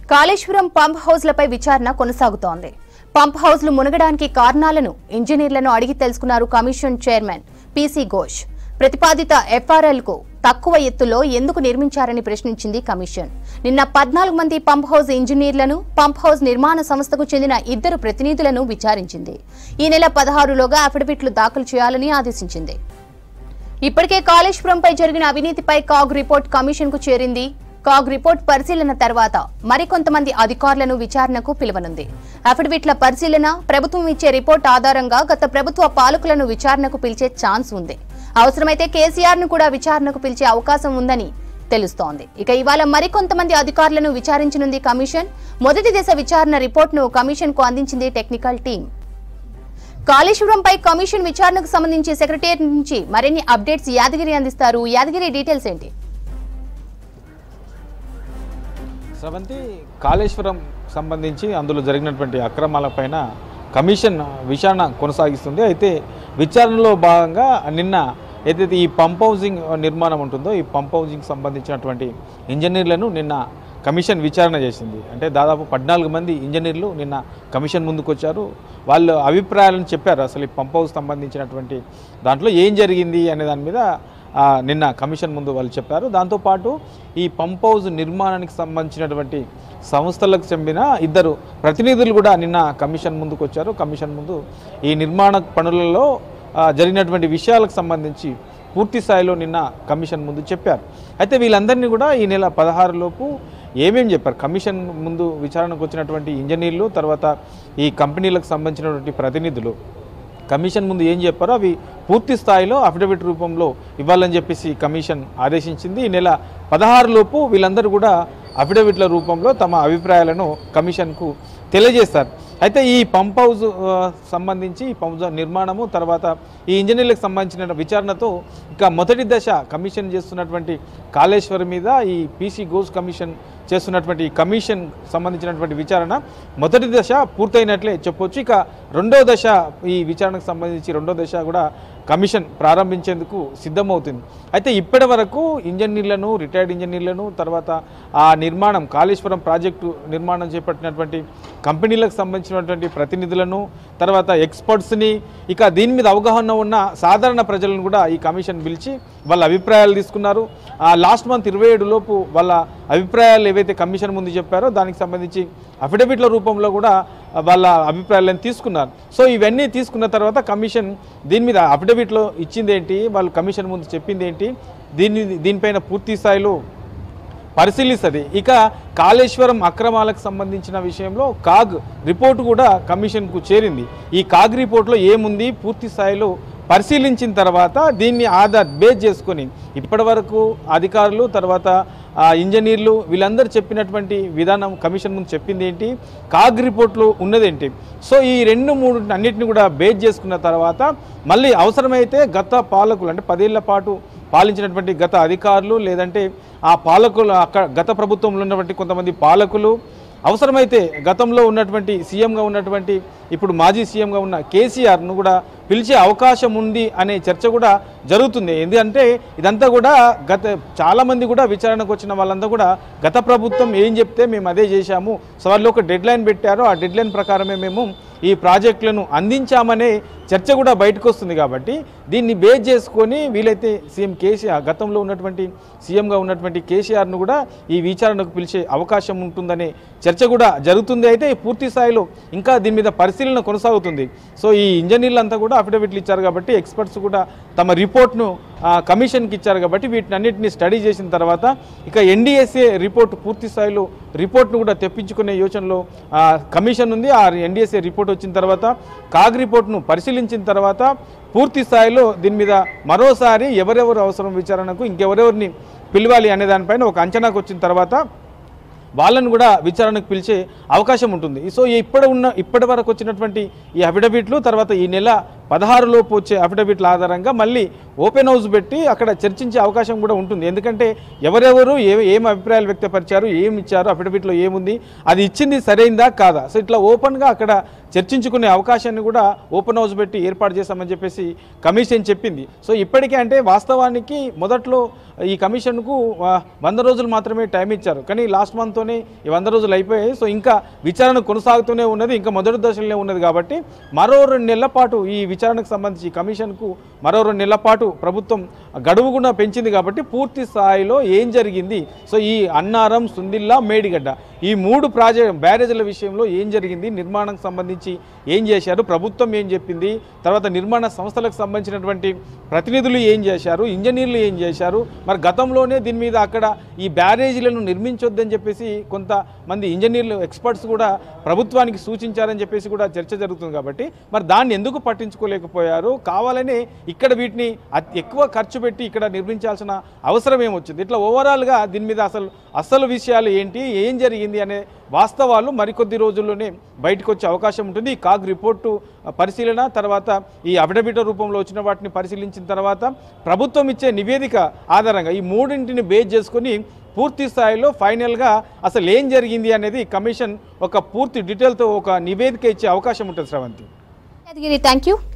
Kaleshwaram pump హౌస్లపై విచారణ కొనసాగుతోంది pump హౌస్లు మునగడానికి కారణాలను ఇంజనీర్లను అడిగి తెలుసుకున్నారు కమిషన్ చైర్మన్ పీసీ ఘోష్ ప్రతిపాదిత ఎఫ్ఆర్ఎల్ కు తక్కువ ఎత్తులో ఎందుకు నిర్మించారని ప్రశ్నించింది కమిషన్ నిన్న పద్నాలుగు మంది పంప్ హౌస్ ఇంజనీర్లను పంప్ హౌస్ నిర్మాణ సంస్థకు చెందిన ఇద్దరు ప్రతినిధులను విచారించింది ఈ నెల పదహారులోగా అఫిడవిట్లు దాఖలు చేయాలని ఆదేశించింది ఇప్పటికే కాళేశ్వరంపై జరిగిన అవినీతిపై కాగ్ రిపోర్ట్ కమిషన్ కు చేరింది కాగ్ రిపోర్ట్ పరిశీలన తర్వాత మరికొంతమంది అధికారులను విచారణకు పిలువనుంది అఫిడవిట్ల పరిశీలన ప్రభుత్వం ఇచ్చే రిపోర్ట్ ఆధారంగా గత ప్రభుత్వ పాలకులను విచారణకు పిలిచే ఛాన్స్ ఉంది అవసరమైతే కేసీఆర్ ను కూడా విచారణకు పిలిచే అవకాశం ఉందని తెలుస్తోంది ఇక ఇవాళ మరికొంతమంది అధికారులను విచారించనుంది కమిషన్ మొదటి దశ విచారణ రిపోర్ట్ను కమిషన్ కు అందించింది టెక్నికల్ టీం కాళేశ్వరంపై కమిషన్ విచారణకు సంబంధించి సెక్రటేరియట్ నుంచి మరిన్ని అప్డేట్స్ యాదగిరి అందిస్తారు యాదగిరి డీటెయిల్స్ ఏంటి సెవెంత్ కాళేశ్వరం సంబంధించి అందులో జరిగినటువంటి అక్రమాలపైన కమిషన్ విచారణ కొనసాగిస్తుంది అయితే విచారణలో భాగంగా నిన్న ఏదైతే ఈ పంప్ హౌసింగ్ నిర్మాణం ఉంటుందో ఈ పంప్ హౌసింగ్ సంబంధించినటువంటి ఇంజనీర్లను నిన్న కమిషన్ విచారణ చేసింది అంటే దాదాపు పద్నాలుగు మంది ఇంజనీర్లు నిన్న కమిషన్ ముందుకు వచ్చారు వాళ్ళు అభిప్రాయాలను చెప్పారు అసలు ఈ పంప్ హౌస్ సంబంధించినటువంటి దాంట్లో ఏం జరిగింది అనే దాని మీద ఆ, నిన్న కమిషన్ ముందు వాళ్ళు చెప్పారు దాంతోపాటు ఈ పంప్ హౌస్ నిర్మాణానికి సంబంధించినటువంటి సంస్థలకు చెందిన ఇద్దరు ప్రతినిధులు కూడా నిన్న కమిషన్ ముందుకు వచ్చారు కమిషన్ ముందు ఈ నిర్మాణ పనులలో ఆ, జరిగినటువంటి విషయాలకు సంబంధించి పూర్తి స్థాయిలో నిన్న కమిషన్ ముందు చెప్పారు అయితే వీళ్ళందరినీ కూడా ఈ నెల పదహారు లోపు ఏమేం చెప్పారు కమిషన్ ముందు విచారణకు వచ్చినటువంటి ఇంజనీర్లు తర్వాత ఈ కంపెనీలకు సంబంధించినటువంటి ప్రతినిధులు కమిషన్ ముందు ఏం చెప్పారో అవి పూర్తి స్థాయిలో అఫిడవిట్ రూపంలో ఇవ్వాలని చెప్పేసి కమిషన్ ఆదేశించింది ఈ నెల పదహారు లోపు వీళ్ళందరూ కూడా అఫిడవిట్ల రూపంలో తమ అభిప్రాయాలను కమిషన్కు తెలియజేస్తారు అయితే ఈ పంప్ హౌస్ ఆ, సంబంధించి ఈ పంప్ హౌస్ నిర్మాణము తర్వాత ఈ ఇంజనీర్లకు సంబంధించిన విచారణతో ఇక మొదటి దశ కమిషన్ చేస్తున్నటువంటి కాళేశ్వరం మీద ఈ పీసీ గోస్ కమిషన్ చేస్తున్నటువంటి ఈ కమిషన్ సంబంధించినటువంటి విచారణ మొదటి దశ పూర్తయినట్లే చెప్పొచ్చు ఇక రెండో దశ ఈ విచారణకు సంబంధించి రెండో దశ కూడా కమిషన్ ప్రారంభించేందుకు సిద్ధమవుతుంది అయితే ఇప్పటి వరకు ఇంజనీర్లను రిటైర్డ్ ఇంజనీర్లను తర్వాత ఆ నిర్మాణం కాళేశ్వరం ప్రాజెక్టు నిర్మాణం చేపట్టినటువంటి కంపెనీలకు సంబంధించినటువంటి ప్రతినిధులను తర్వాత ఎక్స్పర్ట్స్ని ఇక దీని మీద అవగాహన ఉన్న సాధారణ ప్రజలను కూడా ఈ కమిషన్ పిలిచి వాళ్ళ అభిప్రాయాలు తీసుకున్నారు ఆ లాస్ట్ మంత్ ఇరవై ఏడు లోపు వాళ్ళ అభిప్రాయాలు ఏవైతే కమిషన్ ముందు చెప్పారో దానికి సంబంధించి అఫిడవిట్ల రూపంలో కూడా వాళ్ళ అభిప్రాయాలను తీసుకున్నారు సో ఇవన్నీ తీసుకున్న తర్వాత కమిషన్ దీని మీద అఫిడవిట్లో ఇచ్చింది ఏంటి వాళ్ళు కమిషన్ ముందు చెప్పింది ఏంటి దీన్ని దీనిపైన పూర్తి స్థాయిలో పరిశీలిస్తుంది ఇక కాళేశ్వరం అక్రమాలకు సంబంధించిన విషయంలో కాగ్ రిపోర్టు కూడా కమిషన్కు చేరింది ఈ కాగ్ రిపోర్ట్లో ఏముంది పూర్తి స్థాయిలో పరిశీలించిన తర్వాత దీన్ని ఆధార్ బేస్ చేసుకొని ఇప్పటివరకు అధికారులు తర్వాత ఆ ఇంజనీర్లు వీళ్ళందరూ చెప్పినటువంటి విధానం కమిషన్ ముందు చెప్పింది ఏంటి కాగ్ రిపోర్ట్లో ఉన్నదేంటి సో ఈ రెండు మూడు అన్నిటిని కూడా బేస్ చేసుకున్న తర్వాత మళ్ళీ అవసరమైతే గత పాలకులు అంటే పదేళ్ల పాటు పాలించినటువంటి గత అధికారులు లేదంటే ఆ పాలకులు అక్కడ గత ప్రభుత్వంలో ఉన్నటువంటి కొంతమంది పాలకులు అవసరమైతే గతంలో ఉన్నటువంటి సీఎంగా ఉన్నటువంటి ఇప్పుడు మాజీ సీఎంగా ఉన్న కేసీఆర్ను కూడా పిలిచే అవకాశం ఉంది అనే చర్చ కూడా జరుగుతుంది ఎందుకంటే ఇదంతా కూడా గత చాలామంది కూడా విచారణకు వచ్చిన వాళ్ళంతా కూడా గత ప్రభుత్వం ఏం చెప్తే మేము అదే చేశాము సో వాళ్ళు ఒక డెడ్ లైన్ పెట్టారో ఆ డెడ్ లైన్ ప్రకారమే మేము ఈ ప్రాజెక్టులను అందించామనే చర్చ కూడా బయటకు వస్తుంది కాబట్టి దీన్ని బేస్ చేసుకొని వీలైతే సీఎం కేసీఆర్ గతంలో ఉన్నటువంటి సీఎంగా ఉన్నటువంటి కేసీఆర్ను కూడా ఈ విచారణకు పిలిచే అవకాశం ఉంటుందనే చర్చ కూడా జరుగుతుంది అయితే పూర్తి స్థాయిలో ఇంకా దీని మీద పరిశీలన కొనసాగుతుంది సో ఈ ఇంజనీర్లంతా కూడా అఫిడవిట్లు ఇచ్చారు కాబట్టి ఎక్స్పర్ట్స్ కూడా తమ రిపోర్ట్ను ఆ, కమిషన్కి ఇచ్చారు కాబట్టి వీటిని అన్నింటినీ స్టడీ చేసిన తర్వాత ఇక ఎన్డీఎస్ఏ రిపోర్ట్ పూర్తి స్థాయిలో రిపోర్ట్ను కూడా తెప్పించుకునే యోచనలో ఆ, కమిషన్ ఉంది ఆ ఎన్డీఎస్ఏ రిపోర్ట్ వచ్చిన తర్వాత కాగ్ రిపోర్ట్ను పరిశీలించిన తర్వాత పూర్తి స్థాయిలో దీని మీద మరోసారి ఎవరెవరు అవసరం విచారణకు ఇంకెవరెవరిని పిలవాలి అనే దానిపైన ఒక అంచనాకు వచ్చిన తర్వాత వాళ్ళను కూడా విచారణకు పిలిచే అవకాశం ఉంటుంది సో ఇప్పటి ఉన్న ఇప్పటి వరకు వచ్చినటువంటి ఈ అఫిడవిట్లు తర్వాత ఈ నెల పదహారు లోపు వచ్చే అఫిడవిట్ల ఆధారంగా మళ్ళీ ఓపెన్ హౌస్ పెట్టి అక్కడ చర్చించే అవకాశం కూడా ఉంటుంది ఎందుకంటే ఎవరెవరు ఏ ఏం అభిప్రాయాలు వ్యక్తపరిచారు ఏమి ఇచ్చారు అఫిడవిట్లో ఏముంది అది ఇచ్చింది సరైందా కాదా సో ఇట్లా ఓపెన్గా అక్కడ చర్చించుకునే అవకాశాన్ని కూడా ఓపెన్ హౌస్ పెట్టి ఏర్పాటు చేస్తామని చెప్పేసి కమిషన్ చెప్పింది సో ఇప్పటికే అంటే వాస్తవానికి మొదట్లో ఈ కమిషన్కు ఆ, వంద రోజులు మాత్రమే టైం ఇచ్చారు కానీ లాస్ట్ మంత్తోనే ఈ వంద రోజులు అయిపోయాయి సో ఇంకా విచారణ కొనసాగుతూనే ఉన్నది ఇంకా మొదటి దశలోనే ఉన్నది కాబట్టి మరో రెండు నెలల పాటు ఈ విచారణకు సంబంధించి ఈ కమిషన్కు మరో రెండు నెలల పాటు ప్రభుత్వం గడువు కూడా పెంచింది కాబట్టి పూర్తి స్థాయిలో ఏం జరిగింది సో ఈ అన్నారం సుందిల్లా మేడిగడ్డ ఈ మూడు ప్రాజెక్ట్ బ్యారేజీల విషయంలో ఏం జరిగింది నిర్మాణానికి సంబంధించి ఏం చేశారు ప్రభుత్వం ఏం చెప్పింది తర్వాత నిర్మాణ సంస్థలకు సంబంధించినటువంటి ప్రతినిధులు ఏం చేశారు ఇంజనీర్లు ఏం చేశారు మరి గతంలోనే దీని మీద అక్కడ ఈ బ్యారేజీలను నిర్మించొద్దని చెప్పేసి కొంతమంది ఇంజనీర్లు ఎక్స్పర్ట్స్ కూడా ప్రభుత్వానికి సూచించారని చెప్పేసి కూడా చర్చ జరుగుతుంది కాబట్టి మరి దాన్ని ఎందుకు పట్టించుకోలేకపోయారు కావాలనే ఇక్కడ వీటిని అతి ఎక్కువ ఖర్చు పెట్టి ఇక్కడ నిర్మించాల్సిన అవసరం ఏమొచ్చింది ఇట్లా ఓవరాల్గా దీని మీద అసలు అసలు విషయాలు ఏంటి ఏం జరిగింది అనే వాస్తవాలు మరికొద్ది రోజుల్లోనే బయటకు వచ్చే అవకాశం ఉంటుంది ఈ కాగ్ రిపోర్టు పరిశీలన తర్వాత ఈ అఫిడవిట్ రూపంలో వచ్చిన వాటిని పరిశీలించిన తర్వాత ప్రభుత్వం ఇచ్చే నివేదిక ఆధారంగా ఈ మూడింటిని బేస్ చేసుకొని పూర్తి స్థాయిలో ఫైనల్గా అసలు ఏం జరిగింది అనేది కమిషన్ ఒక పూర్తి డీటెయిల్తో ఒక నివేదిక ఇచ్చే అవకాశం ఉంటుంది శ్రవంతి యాదగిరి థ్యాంక్ యూ